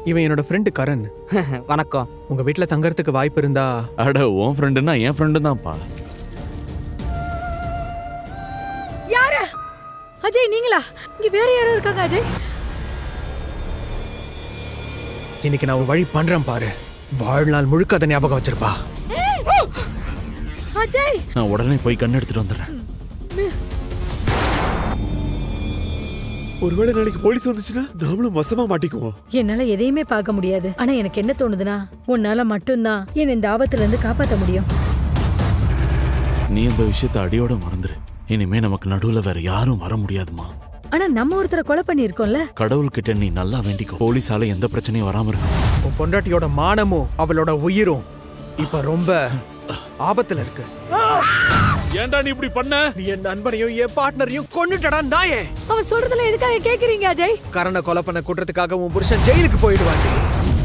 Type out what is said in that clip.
இவன் என்னோட ஃப்ரெண்டு கரண் வணக்கம் உங்க வீட்ல தங்கறதுக்கு வாய்ப்பு இருந்தா அட உன் ஃப்ரெண்டுன்னா என் ஃப்ரெண்டு தான்ப்பா யாரு அஜய் நீங்களா இங்க வேற யாரோ இருக்காங்க அஜய் இன்னைக்கு நான் ஒரு வழி பண்றேன் பாரு வாழ்நாள் முழுக்க அதை ஞாபகம் வச்சிருப்பா அஜய் நான் உடனே போய் கண் எடுத்துட்டு வந்துடுறேன் ஒருவேளை நாளைக்கு போலீஸ் வந்துச்சுன்னா நாமளும் வசமா மாட்டிக்குவோம் என்னால எதையுமே பார்க்க முடியாது ஆனா எனக்கு என்ன தோணுதுன்னா உன்னால மட்டும்தான் என்ன இந்த ஆபத்துல இருந்து காப்பாத்த முடியும் நீ இந்த விஷயத்தை அடியோட மறந்துரு இனிமே நமக்கு நடுவுல வேற யாரும் வர முடியாதுமா ஆனா நம்ம ஒருத்தரை கொலை பண்ணியிருக்கோம்ல கடவுள்கிட்ட நீ நல்லா வேண்டிக்கோ போலீஸால எந்த பிரச்சனையும் வராம இருக்கும் உன் பொண்டாட்டியோட மானமும் அவளோட உயிரும் இப்ப ரொம்ப ஆபத்துல இருக்கு ஏன்டா நீ இப்படி பண்ண நீ என் நண்பனையும் என் பார்ட்னரையும் கொன்னுட்டடா நாயே அவன் சொல்றதுல எதுக்காக கேக்குறீங்க அஜய் கரணை கொலை பண்ண குற்றத்துக்காக உன் புருஷன் ஜெயிலுக்கு போயிடுவாண்டி